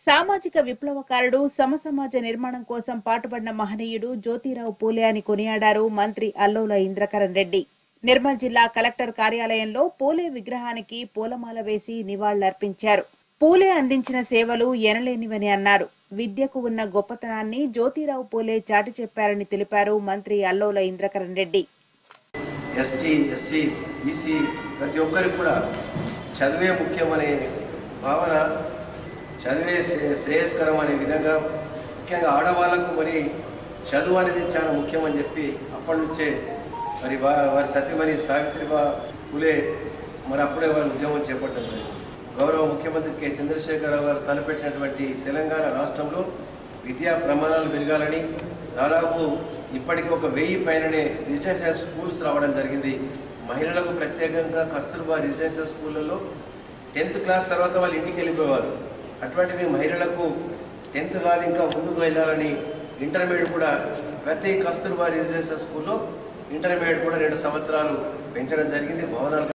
సామాజిక విప్లవకారుడు సమసమాజ నిర్మాణం కోసం పాటుపడిన మహనీయుడు జ్యోతిరావు పూలే అని కొనియాడారు మంత్రి అల్లోల ఇంద్రకరణ్ రెడ్డి నిర్మల్ జిల్లా కలెక్టర్ కార్యాలయంలో పూలే విగ్రహానికి పూలమాల వేసి నివాళులర్పించారు పూలే అందించిన సేవలు ఎనలేనివని అన్నారు విద్యకు ఉన్న గొప్పతనాన్ని జ్యోతిరావు పూలే చాటి చెప్పారని తెలిపారు మంత్రి Allola Indrakaran Reddy ST SC BC ప్రతి ఒక్కరికి కూడా చదివే ముఖ్యమనే భావన చదివే శ్రే- శ్రేయస్కరం అనే విధంగా ముఖ్యంగా ఆడవాళ్లకు మరి చదువు అనేది చాలా ముఖ్యమని చెప్పి అప్పటి నుంచే మరి వా- వారి సతీమణి సావిత్రిబా పులే మరి అప్పుడే వారి ఉద్యమం చేపట్టడం జరిగింది గౌరవ ముఖ్యమంత్రి కె చంద్రశేఖరరావు గారు తలపెట్టినటువంటి తెలంగాణ రాష్ట్రంలో విద్యా ప్రమాణాలు పెరగాలని దాదాపు ఇప్పటికి ఒక వెయ్యి పైననే రెసిడెన్షియల్ స్కూల్స్ రావడం జరిగింది మహిళలకు ప్రత్యేకంగా కస్తూర్బా రెసిడెన్షియల్ స్కూళ్ళలో టెన్త్ క్లాస్ తర్వాత వాళ్ళు ఇంటికి వెళ్ళిపోయేవారు అటువంటిది మహిళలకు టెన్త్ కాదు ఇంకా ముందుకు వెళ్ళాలని ఇంటర్మీడియట్ కూడా ప్రతి కస్తూర్బా రెసిడెన్షియల్ స్కూల్లో ఇంటర్మీడియట్ కూడా రెండు సంవత్సరాలు పెంచడం జరిగింది భవనాలు